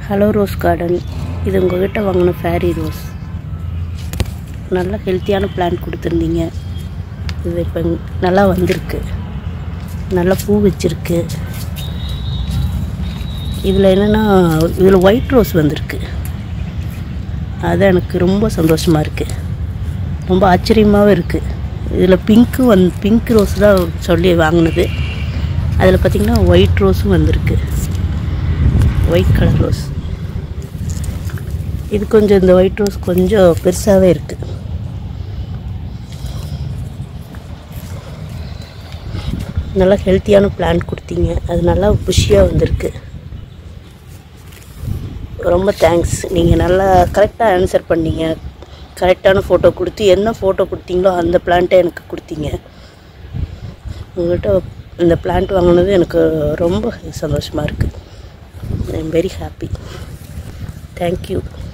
hello rose garden இது உங்ககிட்ட வாங்கின ஃபேரி ரோஸ் நல்ல ஹெல்த்தியான பிளான்ட் கொடுத்துருந்தீங்க இது இப்போ நல்லா வந்திருக்கு நல்லா பூ வச்சிருக்கு இதில் என்னென்னா இதில் ஒயிட் ரோஸ் வந்திருக்கு அது எனக்கு ரொம்ப சந்தோஷமாக இருக்குது ரொம்ப ஆச்சரியமாகவும் இருக்குது இதில் பிங்க்கு வந் பிங்க் ரோஸ் தான் சொல்லி வாங்கினது அதில் பார்த்திங்கன்னா ஒயிட் ரோஸும் வந்திருக்கு ஒயிட் கலர் ரோஸ் இது கொஞ்சம் இந்த ஒயிட் ரோஸ் கொஞ்சம் பெருசாகவே இருக்குது நல்லா ஹெல்த்தியான பிளான்ட் கொடுத்தீங்க அது நல்லா புஷியாக வந்திருக்கு ரொம்ப தேங்க்ஸ் நீங்கள் நல்லா கரெக்டாக ஆன்சர் பண்ணீங்க கரெக்டான ஃபோட்டோ கொடுத்து என்ன ஃபோட்டோ கொடுத்தீங்களோ அந்த பிளான்ட்டை எனக்கு கொடுத்தீங்க உங்கள்கிட்ட இந்த பிளான்ட் வாங்கினது எனக்கு ரொம்ப சந்தோஷமாக இருக்குது I am very happy thank you